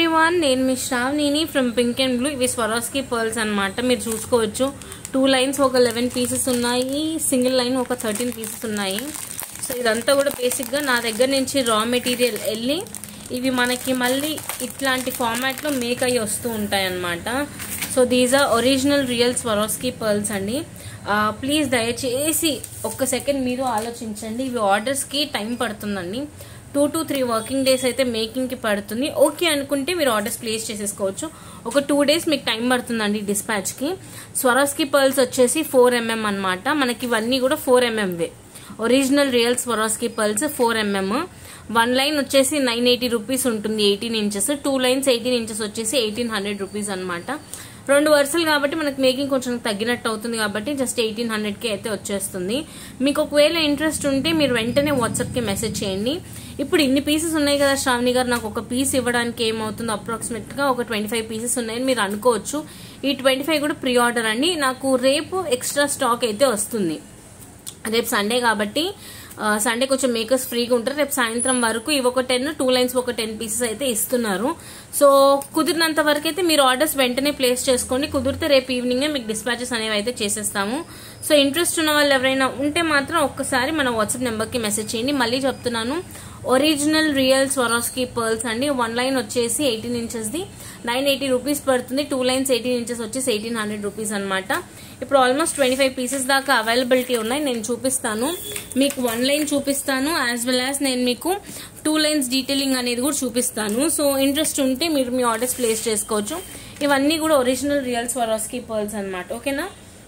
everyone నేను మీ శ్రావణిని ఫ్రమ్ పింక్ అండ్ బ్లూ ఇవి స్వరాస్కి పర్ల్స్ అన్నమాట మీరు చూసుకోవచ్చు టూ లైన్స్ ఒక లెవెన్ పీసెస్ ఉన్నాయి సింగిల్ లైన్ ఒక థర్టీన్ పీసెస్ ఉన్నాయి సో ఇదంతా కూడా బేసిక్గా నా దగ్గర నుంచి రా మెటీరియల్ వెళ్ళి ఇవి మనకి మళ్ళీ ఇట్లాంటి ఫార్మాట్లో మేక్ అయ్యి వస్తూ ఉంటాయి అన్నమాట so these are original real Swarovski pearls అండి ప్లీజ్ దయచేసి ఒక్క సెకండ్ మీరు ఆలోచించండి ఇవి ఆర్డర్స్కి టైం పడుతుందండి two to three working days అయితే మేకింగ్కి పడుతుంది ఓకే అనుకుంటే మీరు ఆర్డర్స్ ప్లేస్ చేసేసుకోవచ్చు ఒక టూ డేస్ మీకు టైం పడుతుందండి డిస్పాచ్కి స్వరాస్కి పర్ల్స్ వచ్చేసి ఫోర్ ఎంఎం అనమాట మనకి ఇవన్నీ కూడా ఫోర్ ఎంఎంవే original real Swarovski pearls four MM one line వచ్చేసి నైన్ ఎయిటీ రూపీస్ ఉంటుంది eighteen inches two lines eighteen inches వచ్చేసి ఎయిటీన్ హండ్రెడ్ రూపీస్ అనమాట రెండు వరుసలు కాబట్టి మనకి మేకింగ్ కొంచెం తగ్గినట్టు అవుతుంది కాబట్టి జస్ట్ ఎయిటీన్ హండ్రెడ్కి అయితే వచ్చేస్తుంది మీకు ఒకవేళ ఇంట్రెస్ట్ ఉంటే మీరు వెంటనే వాట్సాప్కి మెసేజ్ చేయండి ఇప్పుడు ఇన్ని పీసెస్ ఉన్నాయి కదా శ్రావణి గారు నాకు ఒక పీస్ ఇవ్వడానికి ఏమవుతుందో అప్రాక్సిమేట్గా ఒక ట్వంటీ ఫైవ్ పీసెస్ ఉన్నాయని మీరు అనుకోవచ్చు ఈ ట్వంటీ ఫైవ్ కూడా ప్రీ ఆర్డర్ అండి నాకు రేపు ఎక్స్ట్రా స్టాక్ అయితే వస్తుంది రేపు సండే కాబట్టి సండే కొంచెం మేకర్స్ ఫ్రీగా ఉంటారు రేపు సాయంత్రం వరకు ఇవి ఒక టెన్ టూ లైన్స్ ఒక టెన్ పీసెస్ అయితే ఇస్తున్నారు సో కుదిరినంత వరకు అయితే మీరు ఆర్డర్స్ వెంటనే ప్లేస్ చేసుకోండి కుదిరితే రేపు ఈవినింగే మీకు డిస్పాచెస్ అనేవి అయితే చేసేస్తాము సో ఇంట్రెస్ట్ ఉన్న వాళ్ళు ఎవరైనా ఉంటే మాత్రం ఒక్కసారి మన వాట్సాప్ నెంబర్కి మెసేజ్ చేయండి మళ్ళీ చెప్తున్నాను ఒరిజినల్ రియల్ స్వరాస్కి పర్ల్స్ అండి వన్ లైన్ వచ్చేసి ఎయిటీన్ ఇంచెస్ది నైన్ ఎయిటీ రూపీస్ పడుతుంది టూ లైన్స్ ఎయిటీన్ ఇంచెస్ వచ్చేసి ఎయిటీన్ హండ్రెడ్ రూపీస్ అనమాట ఇప్పుడు ఆల్మోస్ట్ ట్వంటీ ఫైవ్ పీసెస్ దాకా అవైలబిలిటీ ఉన్నాయి నేను చూపిస్తాను మీకు వన్ లైన్ చూపిస్తాను యాజ్ వెల్ యాజ్ నేను మీకు టూ లైన్స్ డీటెయిలింగ్ అనేది కూడా చూపిస్తాను సో ఇంట్రెస్ట్ ఉంటే మీరు మీ ఆర్డర్స్ ప్లేస్ చేసుకోవచ్చు ఇవన్నీ కూడా ఒరిజినల్ రియల్ స్వరాస్కి పర్ల్స్ అనమాట ఓకేనా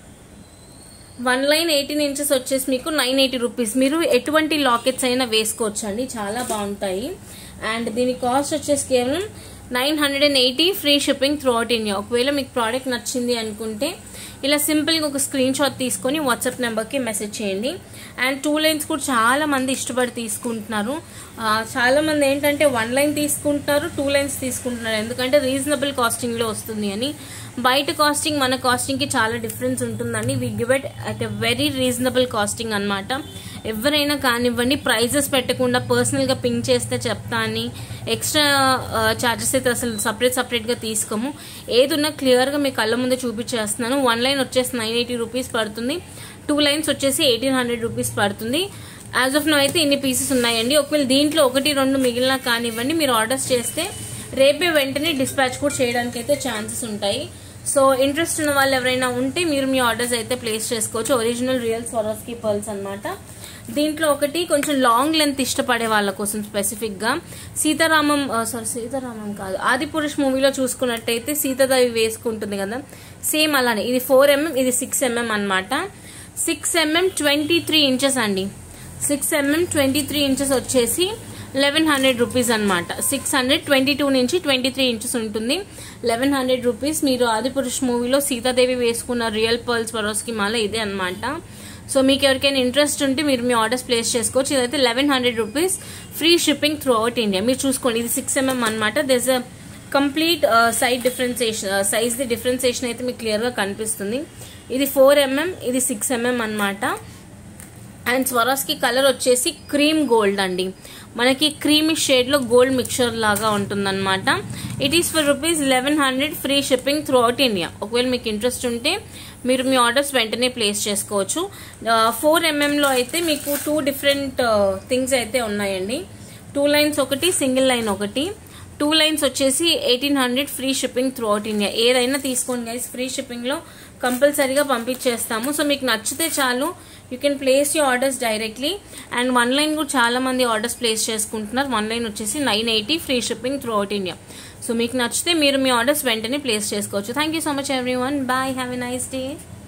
వన్ లైన్ ఎయిటీన్ ఇంచెస్ వచ్చేసి మీకు నైన్ ఎయిటీ రూపీస్ మీరు ఎటువంటి లాకెట్స్ అయినా వేసుకోవచ్చు అండి చాలా బాగుంటాయి అండ్ దీని కాస్ట్ వచ్చేసి కేవలం nine hundred and eighty free shipping throughout India ఒకవేళ మీకు ప్రోడక్ట్ నచ్చింది అనుకుంటే ఇలా సింపుల్గా ఒక స్క్రీన్ షాట్ తీసుకొని వాట్సాప్ నెంబర్కి మెసేజ్ చేయండి అండ్ టూ లైన్స్ కూడా చాలా మంది ఇష్టపడి తీసుకుంటున్నారు చాలా మంది ఏంటంటే వన్ లైన్ తీసుకుంటున్నారు టూ లైన్స్ తీసుకుంటున్నారు ఎందుకంటే రీజనబుల్ కాస్టింగ్లో వస్తుంది అని బయట కాస్టింగ్ మన కాస్టింగ్కి చాలా డిఫరెన్స్ ఉంటుందండి we give it at a very reasonable costing అనమాట ఎవరైనా కానివ్వండి ప్రైజెస్ పెట్టకుండా పర్సనల్గా పింక్ చేస్తే చెప్తా అని ఎక్స్ట్రా ఛార్జెస్ అయితే అసలు సపరేట్ సపరేట్గా తీసుకోము ఏది ఉన్నా క్లియర్గా మీ కళ్ళ ముందే చూపించేస్తున్నాను వన్ లైన్ వచ్చేసి నైన్ ఎయిటీ రూపీస్ పడుతుంది టూ లైన్స్ వచ్చేసి ఎయిటీన్ హండ్రెడ్ రూపీస్ పడుతుంది యాజ్ ఆఫ్ నో అయితే ఇన్ని పీసెస్ ఉన్నాయండి ఒకవేళ దీంట్లో ఒకటి రెండు మిగిలిన కానివ్వండి మీరు ఆర్డర్స్ చేస్తే రేపే వెంటనే డిస్పాచ్ కూడా చేయడానికి అయితే ఛాన్సెస్ ఉంటాయి సో ఇంట్రెస్ట్ ఉన్న వాళ్ళు ఎవరైనా ఉంటే మీరు మీ ఆర్డర్స్ అయితే ప్లేస్ చేసుకోవచ్చు ఒరిజినల్ రియల్ స్వరాస్కి పర్ల్స్ అనమాట దీంట్లో ఒకటి కొంచెం లాంగ్ లెంత్ ఇష్టపడే వాళ్ళ కోసం స్పెసిఫిక్గా సీతారామం సారీ సీతారామం కాదు ఆది పురుష్ మూవీలో చూసుకున్నట్టయితే సీతాదేవి వేసుకుంటుంది కదా సేమ్ అలానే ఇది ఫోర్ ఎంఎం ఇది సిక్స్ ఎంఎం అనమాట six MM twenty three inches అండి six MM twenty three inches వచ్చేసి లెవెన్ హండ్రెడ్ రూపీస్ అనమాట సిక్స్ హండ్రెడ్ ట్వంటీ టూ నుంచి ట్వంటీ త్రీ ఇంచెస్ ఉంటుంది లెవెన్ హండ్రెడ్ రూపీస్ మీరు ఆదిపురుష్ మూవీలో సీతాదేవి వేసుకున్న రియల్ పర్ల్స్ వరోస్కి మాల ఇదే అనమాట సో మీకు ఎవరికైనా ఇంట్రెస్ట్ ఉంటే మీరు మీ ఆర్డర్స్ ప్లేస్ చేసుకోవచ్చు ఇదైతే eleven hundred rupees free shipping throughout India మీరు చూసుకోండి ఇది సిక్స్ ఎంఎం అనమాట this uh complete size differentiation size the differentiation అయితే మీకు క్లియర్గా కనిపిస్తుంది ఇది ఫోర్ ఎంఎం ఇది సిక్స్ ఎంఎం అనమాట అండ్ స్వరాస్కి కలర్ వచ్చేసి క్రీమ్ గోల్డ్ అండి మనకి క్రీమీ షేడ్లో గోల్డ్ మిక్చర్ లాగా ఉంటుందన్నమాట it is for rupees eleven hundred free shipping throughout India ఒకవేళ మీకు ఇంట్రెస్ట్ ఉంటే మీరు మీ ఆర్డర్స్ వెంటనే ప్లేస్ చేసుకోవచ్చు ఫోర్ ఎంఎంలో అయితే మీకు టూ డిఫరెంట్ థింగ్స్ అయితే ఉన్నాయండి టూ లైన్స్ ఒకటి సింగిల్ లైన్ ఒకటి టూ లైన్స్ వచ్చేసి eighteen hundred free shipping throughout India ఏదైనా తీసుకోండి గైస్ ఫ్రీ షిప్పింగ్లో కంపల్సరీగా పంపించేస్తాము సో మీకు నచ్చితే చాలు you can place you orders directly and one line కూడా చాలా మంది ఆర్డర్స్ ప్లేస్ చేసుకుంటున్నారు వన్ లైన్ వచ్చేసి nine eighty free shipping throughout India so మీకు నచ్చితే మీరు మీ ఆర్డర్స్ వెంటనే ప్లేస్ చేసుకోవచ్చు thank you so much everyone bye have a nice day